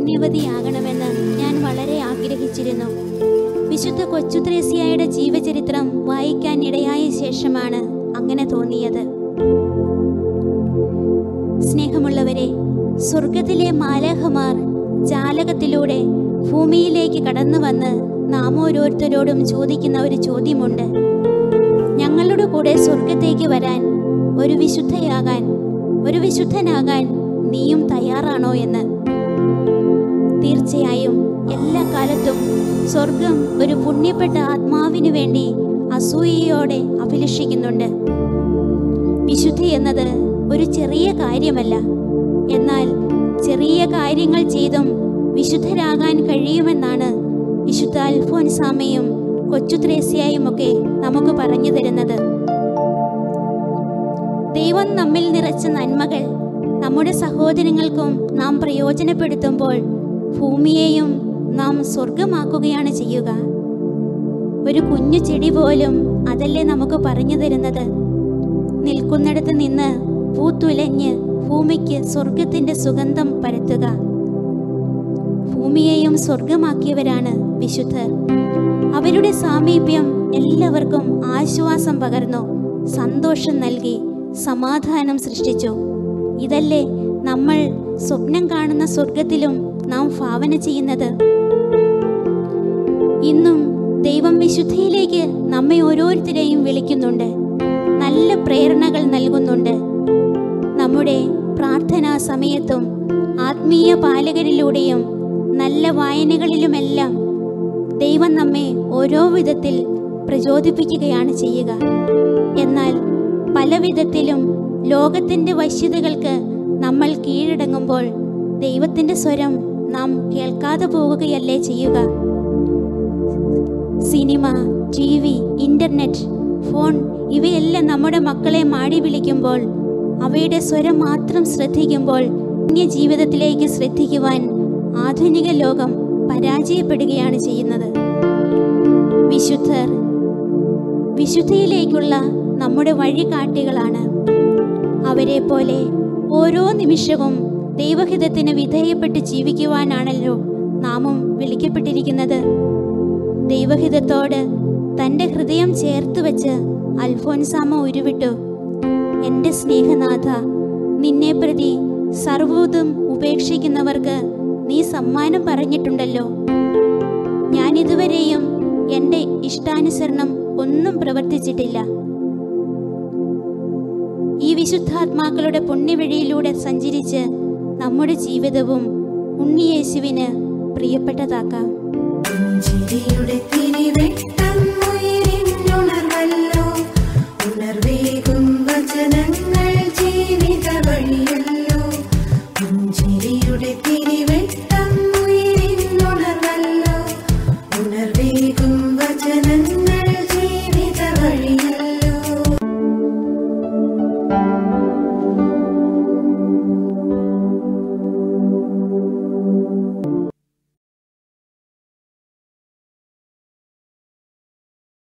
പുണ്യവതിയാകണമെന്ന് ഞാൻ വളരെ ആഗ്രഹിച്ചിരുന്നു വിശുദ്ധ കൊച്ചുത്രേസ്യായുടെ ജീവചരിത്രം വായിക്കാൻ ഇടയായ ശേഷമാണ് അങ്ങനെ തോന്നിയത് സ്നേഹമുള്ളവരെ സ്വർഗത്തിലെ മാലാഹമാർ ജാലകത്തിലൂടെ ഭൂമിയിലേക്ക് കടന്നു വന്ന് നാം ഓരോരുത്തരോടും ചോദിക്കുന്ന ഒരു ചോദ്യമുണ്ട് ഞങ്ങളുടെ കൂടെ സ്വർഗത്തേക്ക് വരാൻ ഒരു വിശുദ്ധയാകാൻ ഒരു വിശുദ്ധനാകാൻ നീയും തയ്യാറാണോ എന്ന് തീർച്ചയായും എല്ലാ കാലത്തും സ്വർഗം ഒരു പുണ്യപ്പെട്ട ആത്മാവിന് വേണ്ടി അസൂയയോടെ അഭിലഷിക്കുന്നുണ്ട് വിശുദ്ധി എന്നത് ഒരു ചെറിയ കാര്യമല്ല എന്നാൽ ചെറിയ കാര്യങ്ങൾ ചെയ്തും വിശുദ്ധരാകാൻ കഴിയുമെന്നാണ് വിശുദ്ധ അൽഫോൻസാമയും കൊച്ചുത്രേസ്യായും ഒക്കെ നമുക്ക് പറഞ്ഞു തരുന്നത് ദൈവം നമ്മിൽ നിറച്ച നന്മകൾ നമ്മുടെ സഹോദരങ്ങൾക്കും നാം പ്രയോജനപ്പെടുത്തുമ്പോൾ ഭൂമിയെയും നാം സ്വർഗമാക്കുകയാണ് ചെയ്യുക ഒരു കുഞ്ഞു ചെടി പോലും അതല്ലേ നമുക്ക് പറഞ്ഞു തരുന്നത് നിൽക്കുന്നിടത്ത് നിന്ന് പൂത്തുലഞ്ഞ് ഭൂമിക്ക് സ്വർഗത്തിന്റെ സുഗന്ധം പരത്തുക ഭൂമിയെയും സ്വർഗമാക്കിയവരാണ് വിശുദ്ധർ അവരുടെ സാമീപ്യം എല്ലാവർക്കും ആശ്വാസം പകർന്നു സന്തോഷം നൽകി സമാധാനം സൃഷ്ടിച്ചു ഇതല്ലേ നമ്മൾ സ്വപ്നം കാണുന്ന സ്വർഗത്തിലും നാം ഭാവന ചെയ്യുന്നത് ഇന്നും ദൈവം വിശുദ്ധിയിലേക്ക് നമ്മെ ഓരോരുത്തരെയും വിളിക്കുന്നുണ്ട് നല്ല പ്രേരണകൾ നൽകുന്നുണ്ട് നമ്മുടെ പ്രാർത്ഥനാ സമയത്തും ആത്മീയ പാലകരിലൂടെയും നല്ല വായനകളിലുമെല്ലാം ദൈവം നമ്മെ ഓരോ വിധത്തിൽ പ്രചോദിപ്പിക്കുകയാണ് ചെയ്യുക എന്നാൽ പല വിധത്തിലും ലോകത്തിൻ്റെ വശ്യതകൾക്ക് നമ്മൾ കീഴടങ്ങുമ്പോൾ ദൈവത്തിൻ്റെ സ്വരം നാം കേൾക്കാതെ പോവുകയല്ലേ ചെയ്യുക സിനിമ ടി വി ഇൻ്റർനെറ്റ് ഫോൺ ഇവയെല്ലാം നമ്മുടെ മക്കളെ മാടി വിളിക്കുമ്പോൾ അവയുടെ സ്വരം മാത്രം ശ്രദ്ധിക്കുമ്പോൾ പുണ്യ ജീവിതത്തിലേക്ക് ശ്രദ്ധിക്കുവാൻ ആധുനിക ലോകം പരാജയപ്പെടുകയാണ് ചെയ്യുന്നത് വിശുദ്ധർ വിശുദ്ധിയിലേക്കുള്ള നമ്മുടെ വഴികാട്ടികളാണ് അവരെ പോലെ ഓരോ നിമിഷവും ദൈവഹിതത്തിന് വിധേയപ്പെട്ട് ജീവിക്കുവാനാണല്ലോ നാമും വിളിക്കപ്പെട്ടിരിക്കുന്നത് ദൈവഹിതത്തോട് തൻ്റെ ഹൃദയം ചേർത്ത് വെച്ച് അൽഫോൻസാമ ഉരുവിട്ടു എൻ്റെ സ്നേഹനാഥ നിന്നെ പ്രതി സർവ്വതും ഉപേക്ഷിക്കുന്നവർക്ക് നീ സമ്മാനം പറഞ്ഞിട്ടുണ്ടല്ലോ ഞാൻ ഇതുവരെയും എൻ്റെ ഇഷ്ടാനുസരണം ഒന്നും പ്രവർത്തിച്ചിട്ടില്ല ഈ വിശുദ്ധാത്മാക്കളുടെ പുണ്യവഴിയിലൂടെ സഞ്ചരിച്ച് നമ്മുടെ ജീവിതവും ഉണ്ണിയേശുവിന് പ്രിയപ്പെട്ടതാക്കാം പുഞ്ചിരിയുടെ തിരിവെട്ട